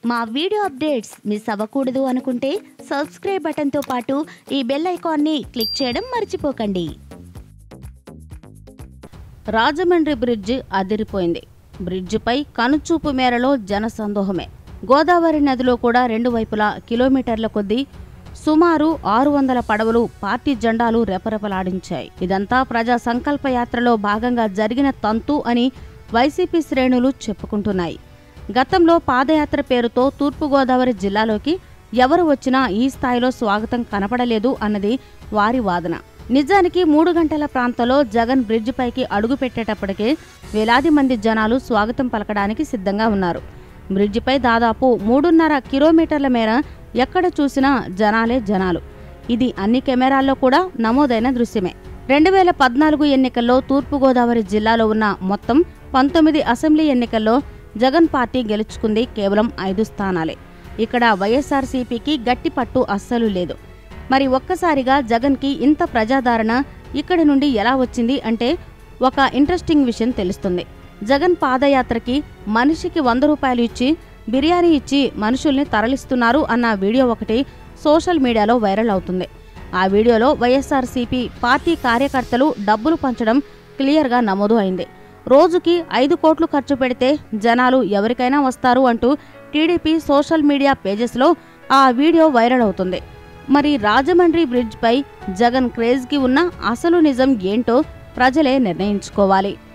మా video updates miss అవ్వకూడదు అనుకుంటే సబ్స్క్రైబ్ బటన్తో పాటు ఈ బెల్ ఐకాన్ని క్లిక్ చేయడం మర్చిపోకండి రాజమండ్రి బ్రిడ్జి అదిరిపోయింది బ్రిడ్జిపై కనుచూపు మేరలో జనసందోహమే గోదావరి నదిలో కూడా రెండు వైపులా కిలోమీటర్ల కొద్దీ సుమారు ఆరు వందల పడవలు పార్టీ జెండాలు రెపరెపలాడించాయి ఇదంతా ప్రజా సంకల్ప యాత్రలో భాగంగా జరిగిన తంతు అని వైసీపీ శ్రేణులు చెప్పుకుంటున్నాయి గతంలో పాదయాత్ర పేరుతో తూర్పుగోదావరి జిల్లాలోకి ఎవరు వచ్చినా ఈ స్థాయిలో స్వాగతం కనపడలేదు అన్నది వారి వాదన నిజానికి మూడు గంటల ప్రాంతంలో జగన్ బ్రిడ్జ్ పైకి అడుగు పెట్టేటప్పటికే వేలాది మంది జనాలు స్వాగతం పలకడానికి సిద్ధంగా ఉన్నారు బ్రిడ్జిపై దాదాపు మూడున్నర కిలోమీటర్ల మేర ఎక్కడ చూసినా జనాలే జనాలు ఇది అన్ని కెమెరాల్లో కూడా నమోదైన దృశ్యమే రెండు వేల పద్నాలుగు ఎన్నికల్లో తూర్పుగోదావరి జిల్లాలో ఉన్న మొత్తం పంతొమ్మిది అసెంబ్లీ ఎన్నికల్లో జగన్ పార్టీ గెలుచుకుంది కేవలం ఐదు స్థానాలే ఇక్కడ వైఎస్ఆర్సీపీకి గట్టి పట్టు అస్సలు లేదు మరి ఒక్కసారిగా జగన్కి ఇంత ప్రజాదరణ ఇక్కడి నుండి ఎలా వచ్చింది అంటే ఒక ఇంట్రెస్టింగ్ విషయం తెలుస్తుంది జగన్ పాదయాత్రకి మనిషికి వంద రూపాయలు ఇచ్చి బిర్యానీ ఇచ్చి మనుషుల్ని తరలిస్తున్నారు అన్న వీడియో ఒకటి సోషల్ మీడియాలో వైరల్ అవుతుంది ఆ వీడియోలో వైఎస్ఆర్సీపీ పార్టీ కార్యకర్తలు డబ్బులు పంచడం క్లియర్గా నమోదు అయింది రోజుకి ఐదు కోట్లు ఖర్చు పెడితే జనాలు ఎవరికైనా వస్తారు అంటూ టీడీపీ సోషల్ మీడియా పేజెస్లో ఆ వీడియో వైరల్ అవుతుంది మరి రాజమండ్రి బ్రిడ్జ్పై జగన్ క్రేజ్కి ఉన్న అసలు నిజం ఏంటో ప్రజలే నిర్ణయించుకోవాలి